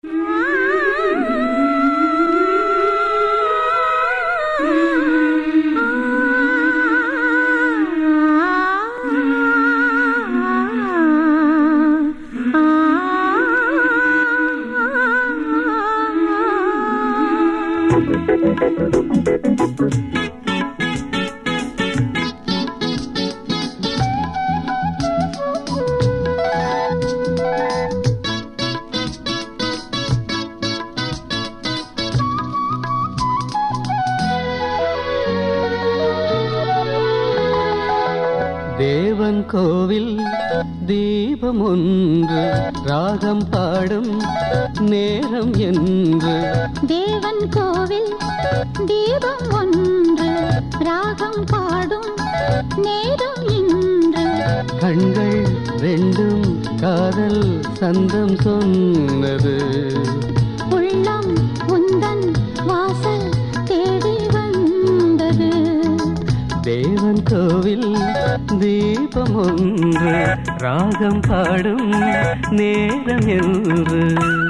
தேவன் கோவில் தீபம் ஒன்று ராகம் பாடும் நேரம் என்று தேவன் கோவில் தீபம் ஒன்று ராகம் பாடும் நேரம் இன்று கண்கள் ரெண்டும் காதல் சந்தம் சொன்னது உள்ளம் உந்தன் வாசல் தேடி வந்தது தேவன் கோவில் தீபம் ஒன்று ராகம் பாடும் நேரம் என்று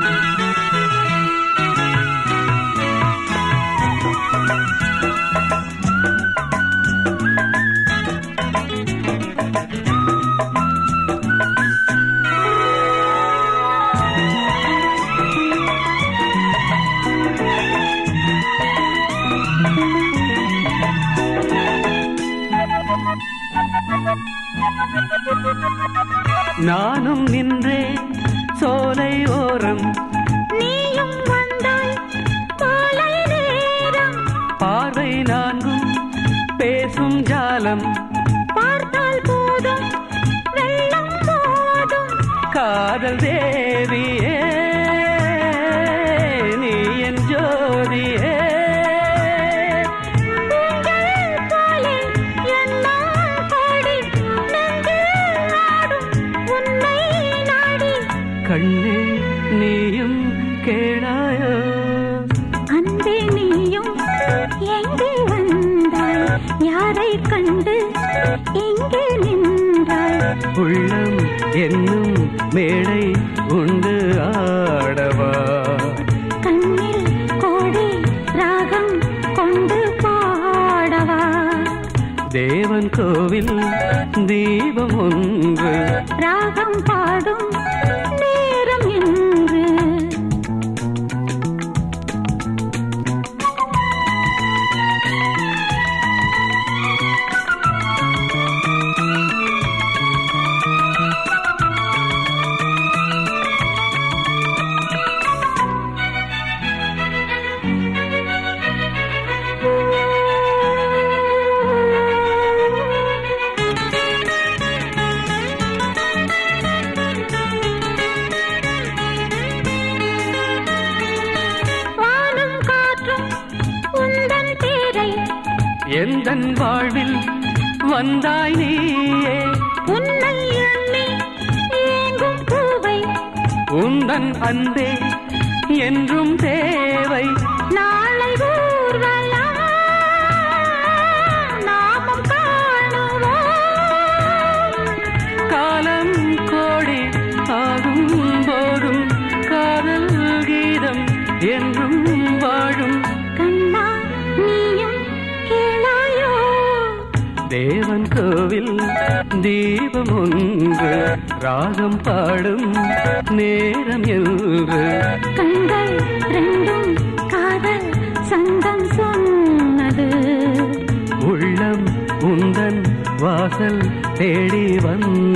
நானும் நின்றேன் சோலை ஓரம் நீயும் வந்தாய் மாலை நேரம் பார்வை நான்கும் பேசும் ஜாலம் பார்த்தால் போதும் வெள்ளம் போதும் காதல் தேவியே நீ என் ஜோதியே உங்கள் போலே என்னால் பாடி நெஞ்சில் ஆடும் உன்னை நாடி கண்ணே நீயும் கேளாயோ அன்பே நீயும் எங்கே வந்தாய் யாரை கண்டு எங்கே நின்றாய் உள்ளம் என்னும் மேடை உண்டு ஆடவா கண்ணில் கோடி ராகம் கொண்டு பாடவா தேவன் கோவில் தீபம் ஒன்று ராகம் பாடும் நேரம் என்று வானும் காற்றும் உந்தன் பேரை எந்தன் வாழ்வில் வந்தாய் நீயே உன்னை எண்ணி ஏங்கும் பூவை உந்தன் அன்பே என்றும் தேவை நாளை ஊர்வலம் நாமும் காணுவோம் காலம் கோடி ஆகும் போதும் காதல் கீதம் என்றும் வாழும் கண்ணா நீயும் கேளாயோ தேவன் கோவில் தீபம் ஒன்று ராகம் பாடும் நேரம் என்று கண்கள் ரெண்டும் காதல் சங்கம் சொன்னது உள்ளம் உந்தன் வாசல் தேடி வந்த